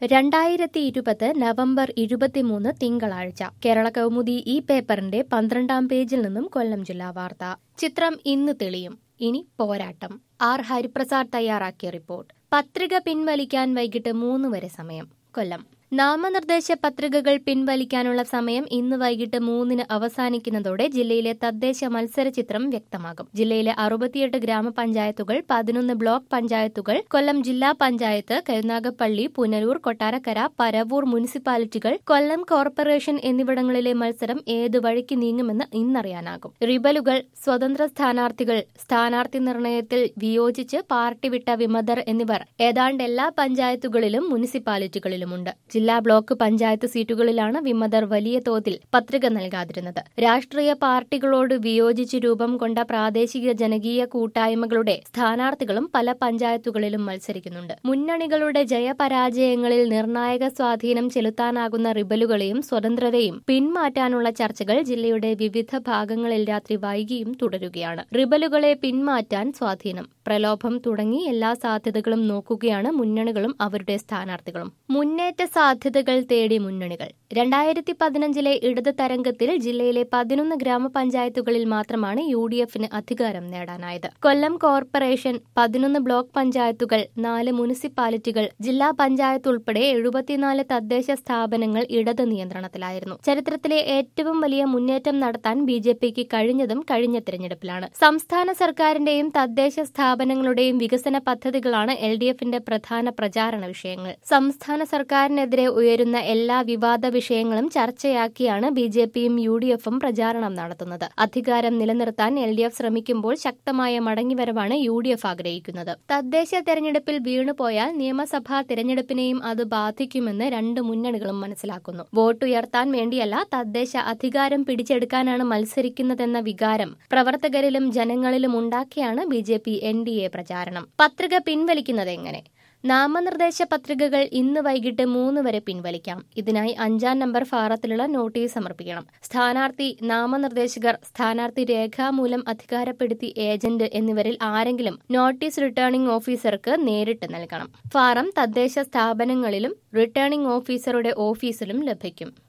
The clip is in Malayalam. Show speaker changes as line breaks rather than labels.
രണ്ടായിരത്തി ഇരുപത് നവംബർ ഇരുപത്തിമൂന്ന് തിങ്കളാഴ്ച കേരള കൗമുദി ഈ പേപ്പറിന്റെ പന്ത്രണ്ടാം പേജിൽ നിന്നും കൊല്ലം ജില്ലാ വാർത്ത ചിത്രം ഇന്ന് തെളിയും ഇനി പോരാട്ടം ആർ ഹരിപ്രസാദ് തയ്യാറാക്കിയ റിപ്പോർട്ട് പത്രിക പിൻവലിക്കാൻ വൈകിട്ട് മൂന്ന് വരെ സമയം കൊല്ലം നാമനിർദ്ദേശ പത്രികകൾ പിൻവലിക്കാനുള്ള സമയം ഇന്ന് വൈകിട്ട് മൂന്നിന് അവസാനിക്കുന്നതോടെ ജില്ലയിലെ തദ്ദേശ മത്സര ചിത്രം വ്യക്തമാകും ജില്ലയിലെ അറുപത്തിയെട്ട് ഗ്രാമപഞ്ചായത്തുകൾ പതിനൊന്ന് ബ്ലോക്ക് പഞ്ചായത്തുകൾ കൊല്ലം ജില്ലാ പഞ്ചായത്ത് കരുനാഗപ്പള്ളി പുനലൂർ കൊട്ടാരക്കര പരവൂർ മുനിസിപ്പാലിറ്റികൾ കൊല്ലം കോർപ്പറേഷൻ എന്നിവിടങ്ങളിലെ മത്സരം ഏത് വഴിക്ക് നീങ്ങുമെന്ന് ഇന്നറിയാനാകും റിബലുകൾ സ്വതന്ത്ര സ്ഥാനാർത്ഥികൾ സ്ഥാനാർത്ഥി നിർണയത്തിൽ വിയോജിച്ച് പാർട്ടി വിട്ട വിമതർ എന്നിവർ ഏതാണ്ട് എല്ലാ പഞ്ചായത്തുകളിലും മുനിസിപ്പാലിറ്റികളിലുമുണ്ട് ജില്ലാ ബ്ലോക്ക് പഞ്ചായത്ത് സീറ്റുകളിലാണ് വിമതർ വലിയ തോതിൽ പത്രിക നൽകാതിരുന്നത് രാഷ്ട്രീയ പാർട്ടികളോട് വിയോജിച്ച് രൂപം കൊണ്ട പ്രാദേശിക ജനകീയ കൂട്ടായ്മകളുടെ സ്ഥാനാർത്ഥികളും പല പഞ്ചായത്തുകളിലും മത്സരിക്കുന്നുണ്ട് മുന്നണികളുടെ ജയപരാജയങ്ങളിൽ നിർണായക സ്വാധീനം ചെലുത്താനാകുന്ന റിബലുകളെയും സ്വതന്ത്രരെയും പിന്മാറ്റാനുള്ള ചർച്ചകൾ ജില്ലയുടെ വിവിധ ഭാഗങ്ങളിൽ രാത്രി വൈകിയും തുടരുകയാണ് റിബലുകളെ പിന്മാറ്റാൻ സ്വാധീനം പ്രലോഭം തുടങ്ങി എല്ലാ സാധ്യതകളും നോക്കുകയാണ് മുന്നണികളും അവരുടെ സ്ഥാനാർത്ഥികളും മുന്നേറ്റ സാധ്യതകൾ തേടി മുന്നണികൾ രണ്ടായിരത്തി പതിനഞ്ചിലെ ഇടത് തരംഗത്തിൽ ജില്ലയിലെ പതിനൊന്ന് ഗ്രാമപഞ്ചായത്തുകളിൽ മാത്രമാണ് യു ഡി എഫിന് അധികാരം നേടാനായത് കൊല്ലം കോർപ്പറേഷൻ പതിനൊന്ന് ബ്ലോക്ക് പഞ്ചായത്തുകൾ നാല് മുനിസിപ്പാലിറ്റികൾ ജില്ലാ പഞ്ചായത്ത് ഉൾപ്പെടെ എഴുപത്തിനാല് തദ്ദേശ സ്ഥാപനങ്ങൾ ഇടത് നിയന്ത്രണത്തിലായിരുന്നു ചരിത്രത്തിലെ ഏറ്റവും വലിയ മുന്നേറ്റം നടത്താൻ ബി ജെ പിക്ക് കഴിഞ്ഞതും കഴിഞ്ഞ തിരഞ്ഞെടുപ്പിലാണ് സംസ്ഥാന സർക്കാരിന്റെയും തദ്ദേശ സ്ഥാപനങ്ങളുടെയും വികസന പദ്ധതികളാണ് എൽ ഡി എഫിന്റെ പ്രധാന പ്രചാരണ വിഷയങ്ങൾ സംസ്ഥാന സർക്കാരിനെതിരെ ഉയരുന്ന എല്ലാ വിവാദ വിഷയങ്ങളും ചർച്ചയാക്കിയാണ് ബി ജെ പിയും യു ഡി എഫും പ്രചാരണം നടത്തുന്നത് അധികാരം നിലനിർത്താൻ എൽ ഡി എഫ് ശ്രമിക്കുമ്പോൾ ശക്തമായ മടങ്ങിവരവാണ് യു ഡി എഫ് ആഗ്രഹിക്കുന്നത് തദ്ദേശ തെരഞ്ഞെടുപ്പിൽ വീണുപോയാൽ നിയമസഭാ തെരഞ്ഞെടുപ്പിനെയും അത് ബാധിക്കുമെന്ന് രണ്ട് മുന്നണികളും മനസ്സിലാക്കുന്നു വോട്ടുയർത്താൻ വേണ്ടിയല്ല തദ്ദേശ അധികാരം പിടിച്ചെടുക്കാനാണ് മത്സരിക്കുന്നതെന്ന വികാരം പ്രവർത്തകരിലും ജനങ്ങളിലും ഉണ്ടാക്കിയാണ് B J P N D A പ്രചാരണം പത്രിക പിൻവലിക്കുന്നത് എങ്ങനെ നാമനിർദ്ദേശ പത്രികകൾ ഇന്ന് വൈകിട്ട് മൂന്ന് വരെ പിൻവലിക്കാം ഇതിനായി അഞ്ചാം നമ്പർ ഫാറത്തിലുള്ള നോട്ടീസ് സമർപ്പിക്കണം സ്ഥാനാർത്ഥി നാമനിർദ്ദേശകർ സ്ഥാനാർത്ഥി രേഖാമൂലം അധികാരപ്പെടുത്തി ഏജന്റ് എന്നിവരിൽ ആരെങ്കിലും നോട്ടീസ് റിട്ടേണിംഗ് ഓഫീസർക്ക് നേരിട്ട് നൽകണം ഫാറം തദ്ദേശ സ്ഥാപനങ്ങളിലും റിട്ടേണിംഗ് ഓഫീസറുടെ ഓഫീസിലും ലഭിക്കും